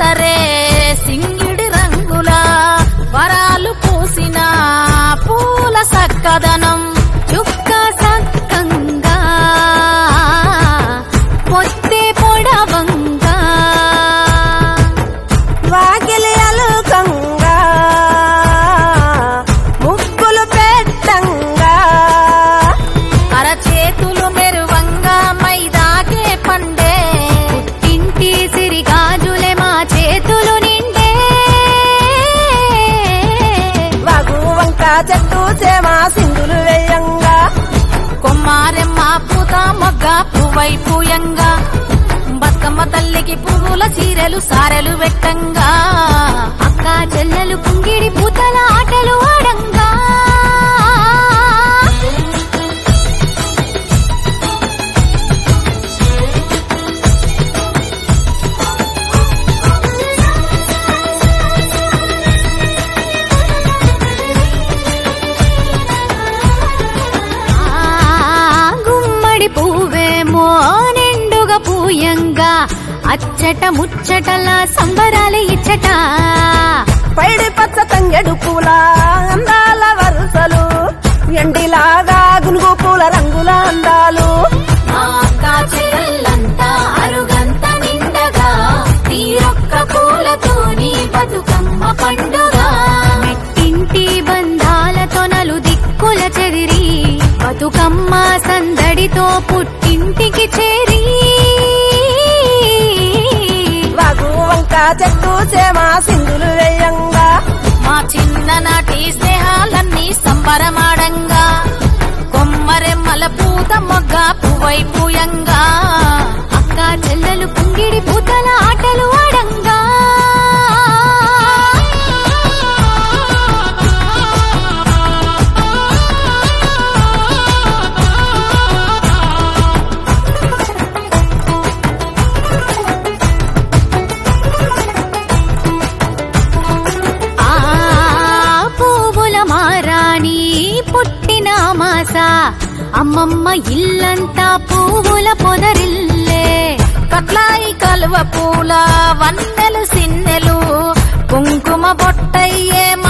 జాతరే సింగిడి రంగుల వరాలు పూసిన పూల సక్కదనం చుక్క సక్కంగా పొత్తే పొడవంగా వాకిలి అలుకంగా ముగ్గులు పెట్టంగా అరచేతులు మెరువంగా మైదాకే పండే పుట్టింటి సిరిగాజులే మా చేతులు నిండే వాగు వంక చెట్టు చేమ సింగులు వేయంగా కొమ్మారెమ్మ పూత మొగ్గ పువ్వై పూయంగా బతుకమ్మ తల్లికి పువ్వుల చీరలు సారెలు పెట్టంగా అక్క చెల్లెలు కుంగిడి పూతల ఆటలు ఆడంగా ఆ గుమ్మడి పువ్వేమో నిండుగా పూయంగా అచ్చట ముచ్చటల సంబరాలు ఇచ్చట పైడి పచ్చ తంగెడు పూల అందాల వరుసలు ఎండిలాగా గునుగు పూల రంగుల అందాలు మా అక్క చెల్లెళ్ళంతా అరుగంత నిండగా తీరొక్క పూలతోని బతుకమ్మ పండుగ మెట్టింటి బంధాలతో నలు దిక్కుల చెదిరి బతుకమ్మ సందడితో పుట్టింటికి చేరి వాగు వంక చెట్టు చేమ సింగులు వేయంగా మా చిన్ననాటి స్నేహాలన్నీ సంబరమాడంగా కొమ్మరెమ్మల పూత మొగ్గ పువ్వై పూయంగా అక్క చెల్లెలు కుంగిడి పూతల ఆటలు ఆడంగా ఆ పువ్వుల మారాణి పుట్టిన మాస అమ్మమ్మ ఇల్లంతా పువ్వుల పొదరిల్లే కట్లాయి కలువ పూల వన్నెలు సిన్నెలు కుంకుమ బొట్టయ్యే